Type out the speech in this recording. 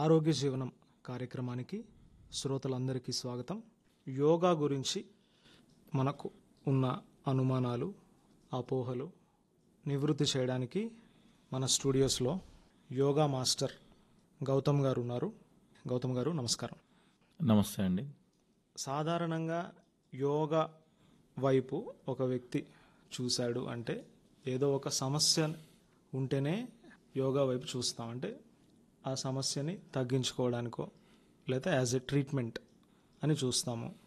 ఆరోగ్య జీవనం కార్యక్రమానికి శ్రోతలందరికీ స్వాగతం యోగా గురించి మనకు ఉన్న అనుమానాలు అపోహలు నివృత్తి చేయడానికి మన స్టూడియోస్లో యోగా మాస్టర్ గౌతమ్ గారు ఉన్నారు గౌతమ్ గారు నమస్కారం నమస్తే అండి సాధారణంగా యోగా వైపు ఒక వ్యక్తి చూశాడు అంటే ఏదో ఒక సమస్య ఉంటేనే యోగా వైపు చూస్తాం అంటే ఆ సమస్యని తగ్గించుకోవడానికో లేదా యాజ్ ఎ ట్రీట్మెంట్ అని చూస్తాము